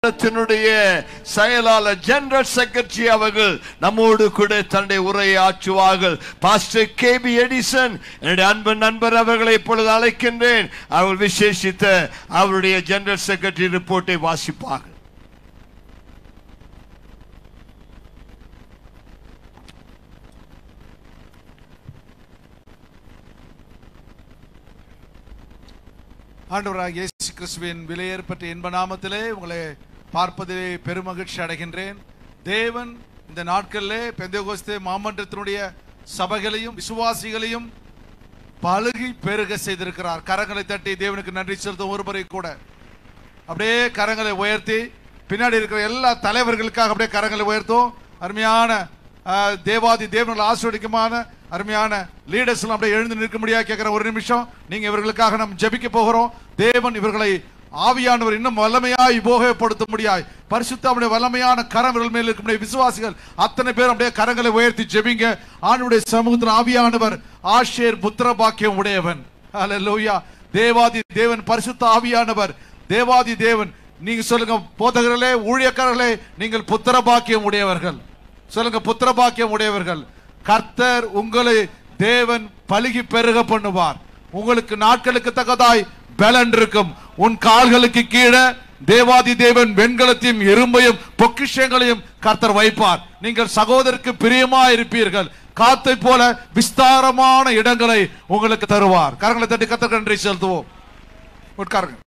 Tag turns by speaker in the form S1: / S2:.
S1: நிறுவனத்தினுடைய செயலாளர் general secretary அவர்கள் நம்மோடு கூட தன்னுடைய உரையை ஆற்றுவார்கள் பாஸ்டர் கே பி எடிசன் என்னுடைய அன்பு நண்பர் அவர்களை இப்பொழுது அழைக்கின்றேன் அவர்கள் விசேஷித்த அவருடைய ஜெனரல் செக்ரட்டரி ரிப்போர்ட்டை வாசிப்பார்கள்
S2: ஆண்டவராக இயேசு கிறிஸ்துவின் விலையேற்பட்ட இன்ப நாமத்திலே உங்களை பார்ப்பதிலே பெருமகிழ்ச்சி அடைகின்றேன் தேவன் இந்த நாட்களிலே பெந்தகோஸ்தே மாமன்றத்தினுடைய சபைகளையும் விசுவாசிகளையும் பழுகி பெருக செய்திருக்கிறார் கரங்களை தட்டி தேவனுக்கு நன்றி செலுத்தும் ஒருமுறை கூட அப்படியே கரங்களை உயர்த்தி பின்னாடி இருக்கிற எல்லா தலைவர்களுக்காக அப்படியே கரங்களை உயர்த்தும் அருமையான ஆஹ், தேவாதி தேவர்கள் ஆசிரியமான அருமையான லீடர்ஸ் எல்லாம் அப்படியே எழுந்து நிற்க முடியாது கேட்கிற ஒரு நிமிஷம் நீங்க இவர்களுக்காக நாம் ஜெபிக்க போகிறோம் தேவன் இவர்களை ஆவியானவர் இன்னும் வல்லமையாய் உபயோகப்படுத்த முடியாய் பரிசுத்தாவுடைய வல்லமையான கரம் இவர்கள் மேல் இருக்கக்கூடிய விசுவாசிகள் அத்தனை பேர் அப்படியே கரங்களை உயர்த்தி ஜெபிங்க ஆண்டுடைய சமூகத்தில் ஆவியானவர் ஆஷேர் புத்திர பாக்கியம் உடையவன் அல்லேலூயா தேவாதி தேவன் பரிசுத்த ஆவியானவர் தேவாதி தேவன் நீங்க சொல்லுங்க போதகர்களே ஊழியக்காரர்களே நீங்கள் புத்திர பாக்கியம் உடையவர்கள் சொல்லுங்க புத்திர பாக்கியம் உடையவர்கள் கர்த்தர் உங்களை தேவன் பலுகி பெருக பண்ணுவார் உங்களுக்கு நாட்களுக்கு தக்கதாய் பலன் இருக்கும் உன் கால்களுக்கு கீழே தேவாதி தேவன் வெண்கலத்தையும் இரும்பையும் பொக்கிஷங்களையும் கர்த்தர் வைப்பார் நீங்கள் சகோதரருக்கு பிரியமா இருப்பீர்கள் காத்தை போல விஸ்தாரமான இடங்களை உங்களுக்கு தருவார் கரங்களை தட்டி கர்த்தர் நன்றி செலுத்துவோம் உட்காருங்க